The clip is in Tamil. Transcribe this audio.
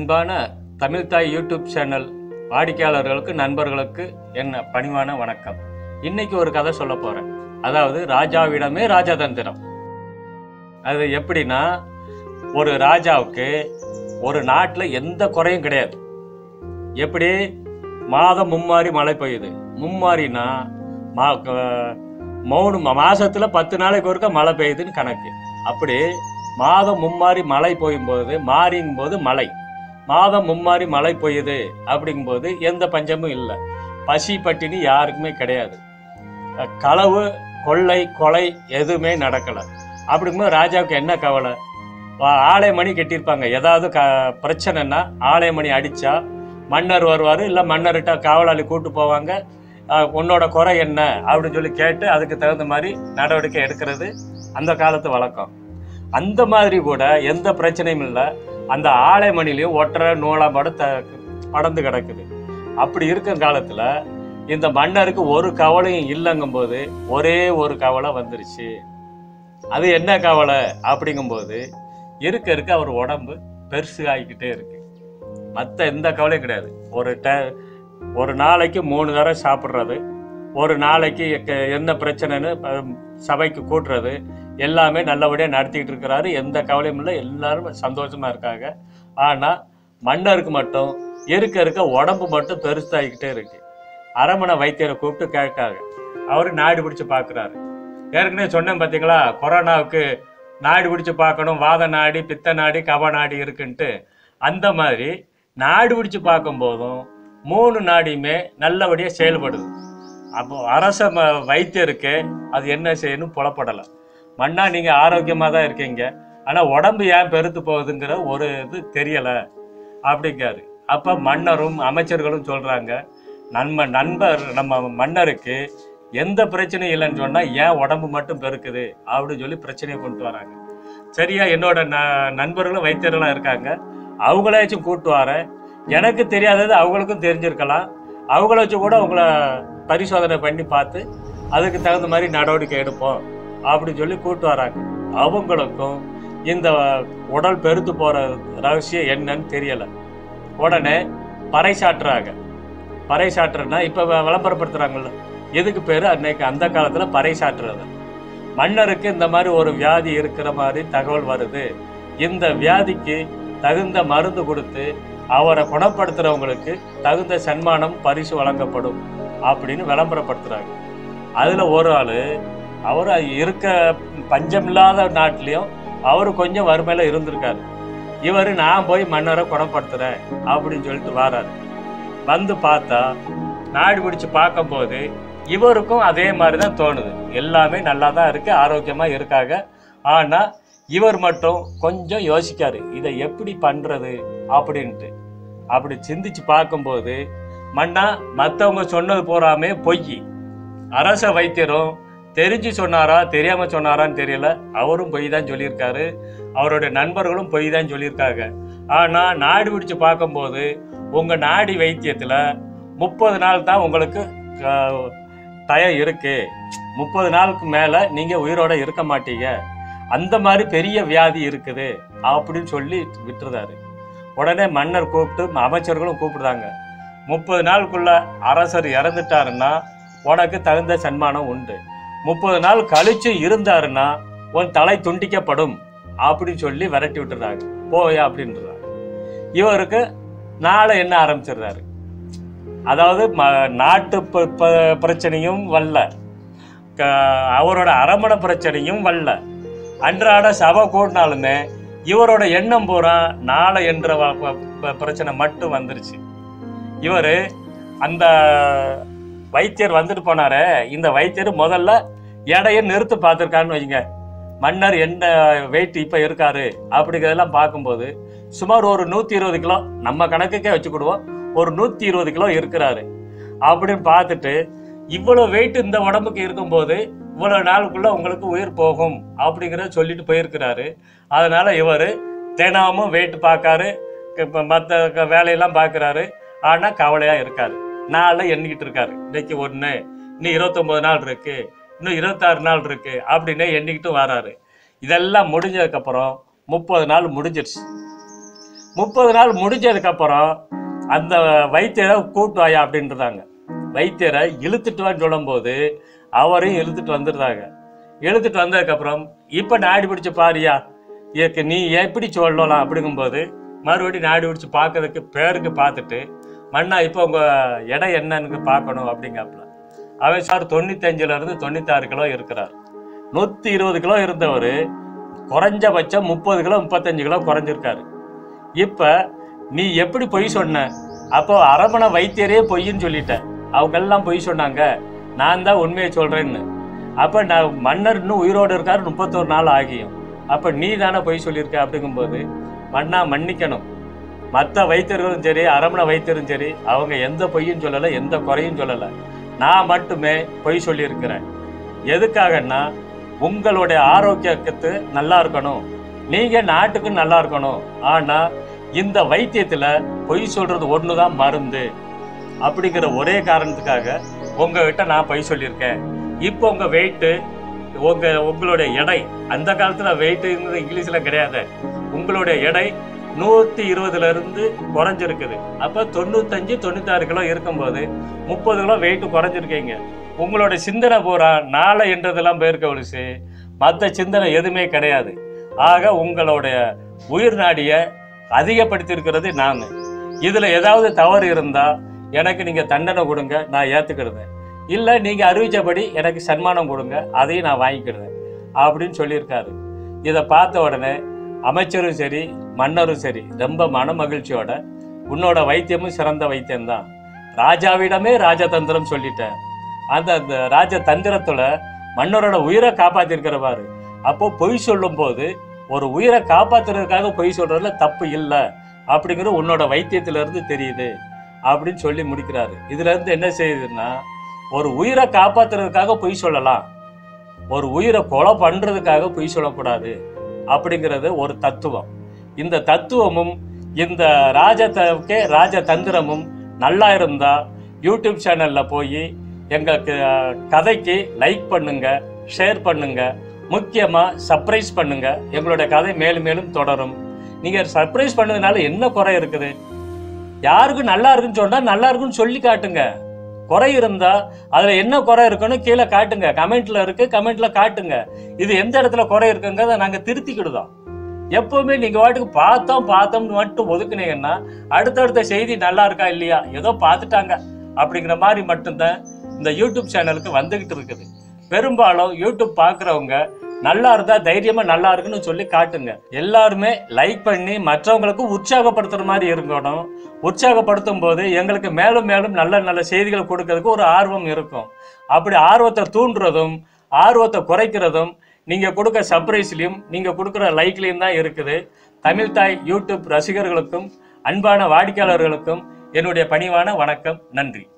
அன்பான தமிழ்தாய் யூடியூப் சேனல் வாடிக்கையாளர்களுக்கு நண்பர்களுக்கு என்ன பணிவான வணக்கம் இன்னைக்கு ஒரு கதை சொல்ல போறேன் அதாவது ராஜாவிடமே ராஜதந்திரம் அது எப்படின்னா ஒரு ராஜாவுக்கு ஒரு நாட்டில் எந்த குறையும் கிடையாது எப்படி மாதம் மும்மாரி மழை பெய்யுது மும்மாரினா மா க- மூணு மா- மாசத்துல பத்து நாளைக்கு ஒருக்க மழை பெய்யுதுன்னு கணக்கு அப்படி மாதம் மும்மாரி மழை பெய்யும்போது மாறிங்கும் போது மழை மாதம் மும்மாரி மழை பெய்யுது அப்படிங்கும்போது எந்த பஞ்சமும் இல்லை பசி பட்டினி யாருக்குமே கிடையாது அஹ் களவு கொள்ளை கொலை எதுவுமே நடக்கலை அப்படிங்கும்போது ராஜாவுக்கு என்ன கவலை வா- ஆலயமணி கட்டியிருப்பாங்க ஏதாவது க பிரச்சனைன்னா ஆலயமணி அடித்தா மன்னர் வருவார் இல்லை மன்னர்கிட்ட காவலாளி கூட்டு போவாங்க அஹ் உன்னோட குறை என்ன அப்படின்னு சொல்லி கேட்டு அதுக்கு தகுந்த மாதிரி நடவடிக்கை எடுக்கிறது அந்த காலத்து வழக்கம் அந்த மாதிரி கூட எந்த பிரச்சனையும் இல்லை அந்த ஆலைமணிலையும் ஒற்றை நூலாம்பட த படந்து கிடக்குது அப்படி இருக்கும் காலத்தில் இந்த மன்னருக்கு ஒரு கவலையும் இல்லைங்கும்போது ஒரே ஒரு கவலை வந்துருச்சு அது என்ன கவலை அப்படிங்கும்போது இருக்க இருக்க அவர் உடம்பு பெருசு ஆகிக்கிட்டே இருக்கு மற்ற எந்த கவலையும் கிடையாது ஒரு ட ஒரு நாளைக்கு மூணு தடவை சாப்பிட்றது ஒரு நாளைக்கு எக்க- என்ன பிரச்சனைன்னு அஹ், சபைக்கு கூட்டுறது எல்லாமே நல்லபடியாக நடத்திக்கிட்டு இருக்கிறாரு எந்த கவலையும் இல்லை எல்லாரும் சந்தோஷமா இருக்காங்க ஆனால் மன்னருக்கு மட்டும் இருக்க இருக்க உடம்பு மட்டும் பெருசாகிக்கிட்டே இருக்கு அரமனை வைத்தியரை கூப்பிட்டு கேட்காங்க அவர் நாடி பிடிச்சு பார்க்குறாரு ஏற்கனவே சொன்னேன் பார்த்தீங்களா கொரோனாவுக்கு நாடி பிடிச்சு பார்க்கணும் வாத நாடி பித்த நாடி கப நாடி இருக்குன்ட்டு அந்த மாதிரி நாடி பிடிச்சு பார்க்கும்போதும் மூணு நாடியுமே நல்லபடியாக செயல்படுது அப்போ அரச ம வைத்தியருக்கு அது என்ன செய்யணும் புலப்படலை மண்ணா நீங்கள் ஆரோக்கியமாக தான் இருக்கீங்க ஆனால் உடம்பு ஏன் பெருத்து போகுதுங்கிற ஒரு இது தெரியலை அப்படிங்காரு அப்போ மன்னரும் அமைச்சர்களும் சொல்கிறாங்க நண்ப நண்பர் நம்ம மன்னருக்கு எந்த பிரச்சனையும் இல்லைன்னு சொன்னால் ஏன் உடம்பு மட்டும் பெருக்குது அப்படின்னு சொல்லி பிரச்சனையை கொண்டு வராங்க சரியா என்னோட ந நண்பர்களும் வைத்தியர்களும் இருக்காங்க அவங்களாச்சும் கூட்டு வரேன் எனக்கு தெரியாதது அவங்களுக்கும் தெரிஞ்சிருக்கலாம் அவங்கள வச்சு கூட உங்களை பரிசோதனை பண்ணி பார்த்து அதுக்கு தகுந்த மாதிரி நடவடிக்கை எடுப்போம் அப்படின்னு சொல்லி கூட்டு வராங்க அவங்களுக்கும் இந்த உடல் பெருத்து போற ரகசியம் என்னன்னு தெரியல உடனே பறைசாற்றுறாங்க பறைசாற்றுனா இப்போ விளம்பரப்படுத்துறாங்கல்ல எதுக்கு பேர் அன்னைக்கு அந்த காலத்துல பறைசாற்றுறது மன்னருக்கு இந்த மாதிரி ஒரு வியாதி இருக்கிற மாதிரி தகவல் வருது இந்த வியாதிக்கு தகுந்த மருந்து கொடுத்து அவரை குணப்படுத்துறவங்களுக்கு தகுந்த சன்மானம் பரிசு வழங்கப்படும் அப்படின்னு விளம்பரப்படுத்துறாங்க அதுல ஒரு ஆளு அவர் இருக்க பஞ்சமில்லாத நாட்டிலையும் அவர் கொஞ்சம் வறுமையில இருந்திருக்காரு இவர் நான் போய் மன்னரை குணப்படுத்துறேன் அப்படின்னு சொல்லிட்டு வராரு வந்து பார்த்தா நாடு பிடிச்சு பார்க்கும்போது இவருக்கும் அதே மாதிரி தான் தோணுது எல்லாமே நல்லா தான் இருக்கு ஆரோக்கியமா இருக்காங்க ஆனா இவர் மட்டும் கொஞ்சம் யோசிக்காரு இதை எப்படி பண்றது அப்படின்ட்டு அப்படி சிந்திச்சு பார்க்கும்போது மன்னா மற்றவங்க சொன்னது பூராமே பொய் அரச வைத்தியரும் தெரிஞ்சு சொன்னாரா தெரியாம சொன்னாரான்னு தெரியல அவரும் பொய் தான் சொல்லியிருக்காரு அவருடைய நண்பர்களும் பொய் தான் சொல்லியிருக்காங்க ஆனா நாடு பிடிச்சு பார்க்கும்போது உங்க நாடி வைத்தியத்துல முப்பது நாள் தான் உங்களுக்கு அஹ், டயம் இருக்கு முப்பது நாளுக்கு மேல நீங்க உயிரோட இருக்க மாட்டீங்க அந்த மாதிரி பெரிய வியாதி இருக்குது அப்படின்னு சொல்லி விட்டுருந்தாரு உடனே மன்னர் கூப்பிட்டு அமைச்சர்களும் கூப்பிடுறாங்க முப்பது நாளுக்குள்ள அரசர் இறந்துட்டாருன்னா உனக்கு தகுந்த சன்மானம் உண்டு முப்பது நாள் கழிச்சு இருந்தாருன்னா உன் தலை துண்டிக்கப்படும் அப்படின்னு சொல்லி விரட்டி விட்டுறாங்க போயா அப்படின்றாங்க இவருக்கு நாளை என்ன ஆரம்பிச்சிடுறாரு அதாவது ம- நாட்டு ப- ப- பிரச்சனையும் வல்ல க- அவரோட அரமணை பிரச்சனையும் வல்ல அன்றாட சபை கூடினாலுமே இவரோட எண்ணம் பூரா நாளை என்ற வ- ப- ப- பிரச்சனை மட்டும் வந்துருச்சு இவர் அந்த வைத்தியர் வந்துட்டு போனாரே இந்த வைத்தியர் முதல்ல எடையை நிறுத்து பார்த்துருக்காருன்னு வைங்க மன்னர் என்ன வெயிட் இப்போ இருக்காரு அப்படிங்கிறதெல்லாம் பார்க்கும்போது சுமார் ஒரு நூற்றி இருபது கிலோ நம்ம கணக்குக்கே வச்சுக்கிடுவோம் ஒரு நூற்றி இருபது கிலோ இருக்கிறாரு அப்படின்னு பார்த்துட்டு இவ்வளோ வெயிட் இந்த உடம்புக்கு இருக்கும்போது இவ்வளோ நாளுக்குள்ள உங்களுக்கு உயிர் போகும் அப்படிங்கிறத சொல்லிட்டு போயிருக்கிறாரு அதனால இவர் தினமும் வெயிட் பார்க்காரு இப்போ மற்ற வேலையெல்லாம் பார்க்குறாரு ஆனால் கவலையாக இருக்காரு நாளில் எண்ணிக்கிட்டு இருக்காரு இன்னைக்கு ஒன்று இன்னும் இருபத்தொம்போது நாள் இருக்கு இன்னும் இருபத்தாறு நாள் இருக்கு அப்படின்னு எண்ணிக்கிட்டு வராரு இதெல்லாம் முடிஞ்சதுக்கப்புறம் முப்பது நாள் முடிஞ்சிருச்சு முப்பது நாள் முடிஞ்சதுக்கப்புறம் அந்த வைத்தியரை கூட்டு வாயா அப்படின்றாங்க வைத்தியரை இழுத்துட்டு வான்னு சொல்லும்போது அவரையும் இழுத்துட்டு வந்துடுறாங்க இழுத்துட்டு வந்ததுக்கப்புறம் இப்போ நாடி பிடிச்சு பாரியா இதுக்கு நீ எப்படி சொல்லலாம் அப்படிங்கும்போது மறுபடியும் நாடி பிடிச்சு பார்க்கறதுக்கு பேருக்கு பார்த்துட்டு மண்ணா இப்போ உங்கள் எடை என்னன்னு பார்க்கணும் அப்படிங்காப்புல அவன் சார் தொண்ணூத்தஞ்சுல இருந்து தொண்ணூத்தாறு கிலோ இருக்கிறார் நூற்றி இருபது கிலோ இருந்தவர் குறைஞ்சபட்சம் முப்பது கிலோ முப்பத்தஞ்சு கிலோ குறைஞ்சிருக்காரு இப்போ நீ எப்படி பொய் சொன்ன அப்போ அரமண வைத்தியரே பொய்ன்னு சொல்லிட்ட அவங்க எல்லாம் பொய் சொன்னாங்க நான் தான் உண்மையை சொல்றேன்னு அப்போ நான் மன்னர் இன்னும் உயிரோடு இருக்காரு முப்பத்தோரு நாள் ஆகியும் அப்போ நீ தானே பொய் சொல்லியிருக்க அப்படிங்கும்போது மன்னா மன்னிக்கணும் மற்ற வைத்தியர்களும் சரி அரமண வைத்தியரும் சரி அவங்க எந்த பொய்யும் சொல்லலை எந்த குறையும் சொல்லலை நான் மட்டுமே பொய் சொல்லியிருக்கிறேன் எதுக்காகன்னா உங்களுடைய ஆரோக்கியத்துக்கு நல்லா இருக்கணும் நீங்க நாட்டுக்கு நல்லா இருக்கணும் ஆனா இந்த வைத்தியத்துல பொய் சொல்றது ஒண்ணுதான் மருந்து அப்படிங்கிற ஒரே காரணத்துக்காக உங்ககிட்ட நான் பொய் சொல்லியிருக்கேன் இப்போ உங்க வெயிட்டு உங்க உங்களுடைய எடை அந்த காலத்துல வெயிட்டுங்கிறது இங்கிலீஷ்ல கிடையாது உங்களுடைய எடை நூத்தி இருபதுல இருந்து குறைஞ்சிருக்குது அப்ப தொண்ணூத்தஞ்சு தொண்ணூத்தாறு கிலோ இருக்கும்போது முப்பது கிலோ வெயிட் குறைஞ்சிருக்கீங்க உங்களோட சிந்தனை பூரா நாளை என்றதெல்லாம் போயிருக்க ஒழிச்சு மற்ற சிந்தனை எதுவுமே கிடையாது ஆக உங்களுடைய உயிர் நாடியை அதிகப்படுத்தியிருக்கிறது நான் இதுல ஏதாவது தவறு இருந்தா எனக்கு நீங்க தண்டனை கொடுங்க நான் ஏத்துக்கிடுவேன் இல்ல நீங்க அறிவிச்சபடி எனக்கு சன்மானம் கொடுங்க அதையும் நான் வாங்கிக்கிடுவேன் அப்படின்னு சொல்லியிருக்காரு இதை பார்த்த உடனே அமைச்சரும் சரி மன்னரும் சரி ரொம்ப மன மகிழ்ச்சியோட உன்னோட வைத்தியமும் சிறந்த வைத்தியம்தான் ராஜாவிடமே ராஜதந்திரம் சொல்லிட்டேன் அந்த அந்த ராஜதந்திரத்துல மன்னரோட உயிரை காப்பாத்திருக்கிற பாரு அப்போ பொய் சொல்லும் போது ஒரு உயிரை காப்பாத்துறதுக்காக பொய் சொல்றதுல தப்பு இல்லை அப்படிங்கிறது உன்னோட வைத்தியத்துல இருந்து தெரியுது அப்படின்னு சொல்லி முடிக்கிறாரு இதுல இருந்து என்ன செய்யுதுன்னா ஒரு உயிரை காப்பாத்துறதுக்காக பொய் சொல்லலாம் ஒரு உயிரை கொலை பண்றதுக்காக பொய் சொல்லக்கூடாது அப்படிங்கிறது ஒரு தத்துவம் இந்த தத்துவமும் இந்த ராஜத்தே ராஜதந்திரமும் நல்லா இருந்தா யூடியூப் சேனல்ல போய் எங்க க- கதைக்கு லைக் பண்ணுங்க ஷேர் பண்ணுங்க முக்கியமா சர்ப்ரைஸ் பண்ணுங்க எங்களுடைய கதை மேலும் மேலும் தொடரும் நீங்க சர்ப்ரைஸ் பண்ணதுனால என்ன குறை இருக்குது யாருக்கு நல்லா இருக்குன்னு சொன்னா நல்லா இருக்குன்னு சொல்லி காட்டுங்க குறை இருந்தா அதுல என்ன குறை இருக்குன்னு கீழே காட்டுங்க கமெண்ட்ல இருக்கு கமெண்ட்ல காட்டுங்க இது எந்த இடத்துல குறை இருக்குங்கிறத நாங்க திருத்திக்கிடுதோம் எப்பவுமே நீங்க வாட்டுக்கு பார்த்தோம் பார்த்தோம்னு மட்டும் ஒதுக்குனீங்கன்னா அடுத்தடுத்த செய்தி நல்லா இருக்கா இல்லையா ஏதோ பார்த்துட்டாங்க அப்படிங்கிற மாதிரி மட்டும்தான் இந்த யூடியூப் சேனலுக்கு வந்துகிட்டு இருக்குது பெரும்பாலும் யூடியூப் பார்க்குறவங்க நல்லா இருந்தா தைரியமா நல்லா இருக்குன்னு சொல்லி காட்டுங்க எல்லாருமே லைக் பண்ணி மற்றவங்களுக்கு உற்சாகப்படுத்துற மாதிரி இருக்கணும் உற்சாகப்படுத்தும் போது எங்களுக்கு மேலும் மேலும் நல்ல நல்ல செய்திகள் கொடுக்கறதுக்கு ஒரு ஆர்வம் இருக்கும் அப்படி ஆர்வத்தை தூண்டுறதும் ஆர்வத்தை குறைக்கிறதும் நீங்க கொடுக்க சர்ப்ரைஸ்லயும் நீங்க கொடுக்குற லைக்லயும் தான் இருக்குது தமிழ் தாய் யூடியூப் ரசிகர்களுக்கும் அன்பான வாடிக்கையாளர்களுக்கும் என்னுடைய பணிவான வணக்கம் நன்றி